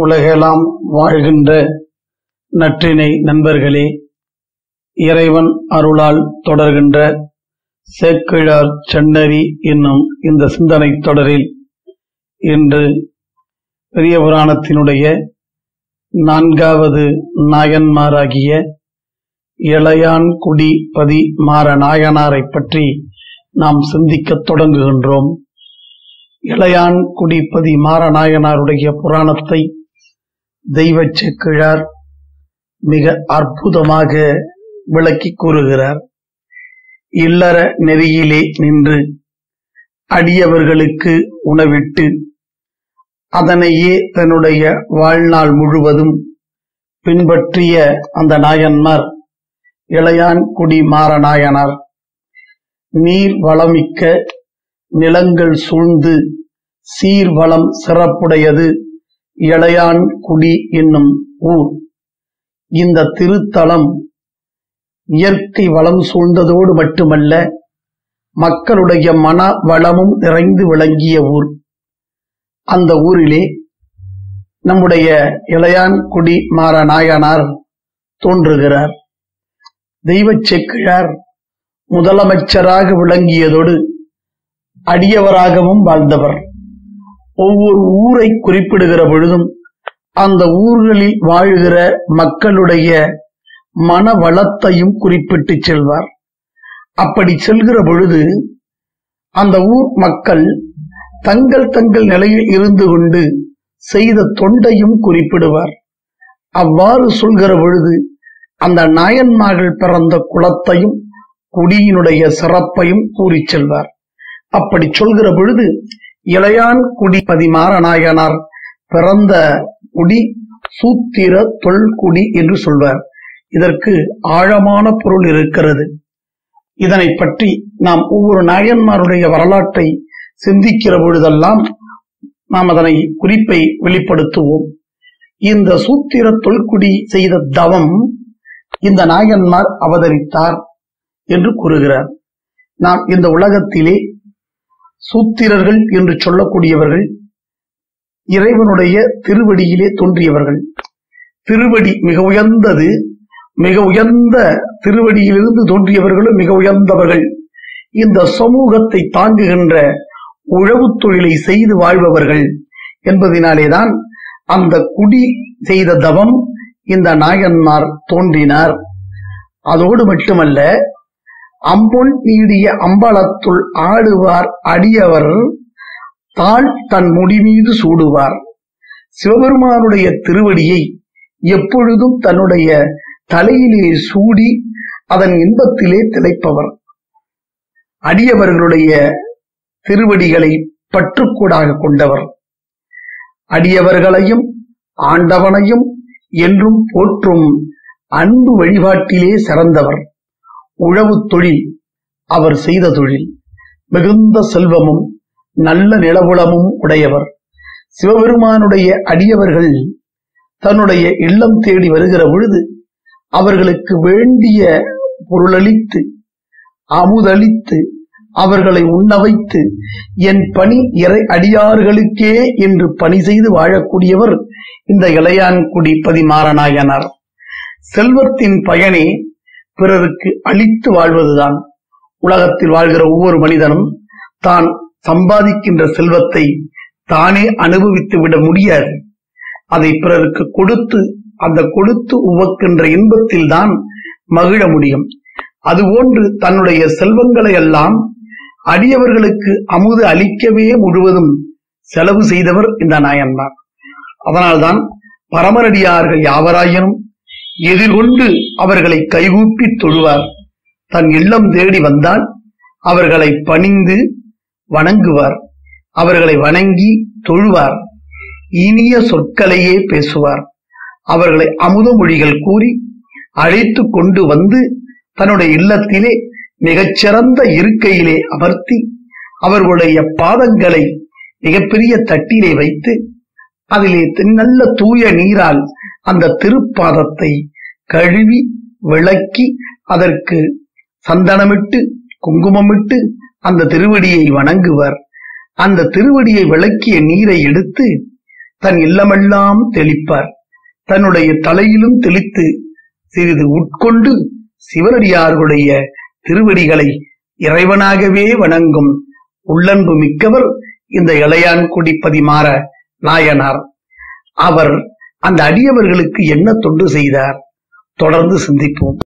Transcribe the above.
உலகெல்லாம் வாழ்கின்ற நற்றினை நண்பர்களே இறைவன் அருளால் தொடர்கின்ற சேக்கிழார் சென்னரி என்னும் இந்த சிந்தனை தொடரில் இன்று பெரிய புராணத்தினுடைய நான்காவது நாயன்மாராகிய இளையான்குடி பதி மாற நாயனாரைப் பற்றி நாம் சிந்திக்கத் தொடங்குகின்றோம் இளையான்குடி பதி மாறநாயனாருடைய புராணத்தை தெய்வச் செக்கிழார் மிக அற்புதமாக விளக்கிக் கூறுகிறார் இல்லற நெறியிலே நின்று அடியவர்களுக்கு உணவிட்டு அதனையே தன்னுடைய வாழ்நாள் முழுவதும் பின்பற்றிய அந்த நாயன்மார் இளையான் குடி மாறநாயனார் நீர் வளமிக்க நிலங்கள் சூழ்ந்து சீர்வளம் சிறப்புடையது இளையான் குடி என்னும் ஊர் இந்த திருத்தலம் இயற்கை வளம் சூழ்ந்ததோடு மட்டுமல்ல மக்களுடைய மன வளமும் நிறைந்து விளங்கிய ஊர் அந்த ஊரிலே நம்முடைய இளையான் குடி மாற நாயனார் தோன்றுகிறார் தெய்வச் செக்கிழார் முதலமைச்சராக விளங்கியதோடு அடியவராகவும் வாழ்ந்தவர் ஒவ்வொரு ஊரை குறிப்பிடுகிற பொழுதும் அந்த ஊர்களில் வாழ்கிற மக்களுடைய மன வளத்தையும் குறிப்பிட்டு செல்வார் அப்படி செல்கிற பொழுது அந்த ஊர் மக்கள் தங்கள் தங்கள் நிலையில் இருந்து கொண்டு செய்த தொண்டையும் குறிப்பிடுவார் அவ்வாறு சொல்கிற பொழுது அந்த நாயன்மார்கள் பிறந்த குலத்தையும் குடியினுடைய சிறப்பையும் கூறிச் செல்வார் அப்படி சொல்கிற பொழுது இளையான் குடி பதிமாற நாயனார் பிறந்த குடி சூத்திர தொல்குடி என்று சொல்வார் இதற்கு ஆழமான பொருள் இருக்கிறது இதனை பற்றி நாம் ஒவ்வொரு நாயன்மாருடைய வரலாற்றை சிந்திக்கிற பொழுதெல்லாம் நாம் அதனை குறிப்பை வெளிப்படுத்துவோம் இந்த சூத்திர தொல்குடி செய்த தவம் இந்த நாயன்மார் அவதரித்தார் என்று கூறுகிறார் நாம் இந்த உலகத்திலே சூத்திரர்கள் என்று சொல்லக்கூடியவர்கள் இறைவனுடைய திருவடியிலே தோன்றியவர்கள் திருவடி மிக உயர்ந்தது மிக உயர்ந்த திருவடியிலிருந்து தோன்றியவர்களும் மிக உயர்ந்தவர்கள் இந்த சமூகத்தை தாங்குகின்ற உழவு தொழிலை செய்து வாழ்பவர்கள் என்பதனாலேதான் அந்த குடி செய்த தவம் இந்த நாயன்மார் தோன்றினார் அதோடு மட்டுமல்ல அம்பொன் நீடிய அம்பலத்துள் ஆடுவார் அடியவர் தாள் தன் முடி மீது சூடுவார் சிவபெருமானுடைய திருவடியை எப்பொழுதும் தன்னுடைய தலையிலே சூடி அதன் இன்பத்திலே திளைப்பவர் அடியவர்களுடைய திருவடிகளை பற்றுக்கூடாக கொண்டவர் அடியவர்களையும் ஆண்டவனையும் என்றும் போற்றும் அன்பு வழிபாட்டிலே சிறந்தவர் உழவு தொழில் அவர் செய்த தொழில் மிகுந்த செல்வமும் நல்ல நிலவுளமும் உடையவர் சிவபெருமானுடைய அடியவர்கள் தன்னுடைய இல்லம் தேடி வருகிற பொழுது அவர்களுக்கு வேண்டிய பொருளளித்து அமுதளித்து அவர்களை உண்ண வைத்து என் பணி இறை அடியார்களுக்கே என்று பணி செய்து வாழக்கூடியவர் இந்த இளையான்குடி பதிமாறனாயனார் செல்வத்தின் பயனே பிறருக்கு அளித்து வாழ்வதுதான் உலகத்தில் வாழ்கிற ஒவ்வொரு மனிதனும் தான் சம்பாதிக்கின்ற செல்வத்தை தானே அனுபவித்து விட முடியாது அதை பிறருக்கு கொடுத்து அந்த கொடுத்து உவக்கின்ற இன்பத்தில் தான் மகிழ முடியும் அதுபோன்று தன்னுடைய செல்வங்களை எல்லாம் அடியவர்களுக்கு அமுது அளிக்கவே முழுவதும் செலவு செய்தவர் இந்த நாயன்மார் அதனால்தான் பரமரடியார்கள் யாவராயினும் எதிர்கொண்டு அவர்களை கைகூப்பி தொழுவார் தன் இல்லம் தேடி வந்தால் அவர்களை பணிந்து வணங்குவார் அவர்களை வணங்கி தொழுவார் இனிய சொற்களையே பேசுவார் அவர்களை அமுத மொழிகள் கூறி அழைத்து கொண்டு வந்து தன்னுடைய இல்லத்திலே மிகச்சிறந்த இருக்கையிலே அமர்த்தி அவர்களுடைய பாதங்களை மிகப்பெரிய தட்டிலே வைத்து அதிலே நல்ல தூய நீரால் அந்த திருப்பாதத்தை கழுவி விளக்கி அதற்கு சந்தனமிட்டு குங்குமமிட்டு அந்த திருவடியை வணங்குவர் அந்த திருவடியை விளக்கிய நீரை எடுத்து தன் இல்லமெல்லாம் தெளிப்பார் தன்னுடைய தலையிலும் தெளித்து சிறிது உட்கொண்டு சிவனடியார்களுடைய திருவடிகளை இறைவனாகவே வணங்கும் உள்ளன்பு மிக்கவர் இந்த இளையான்குடி பதிமாற நாயனார் அவர் அந்த அடியவர்களுக்கு என்ன தொண்டு செய்தார் தொடர்ந்து சிந்திப்போம்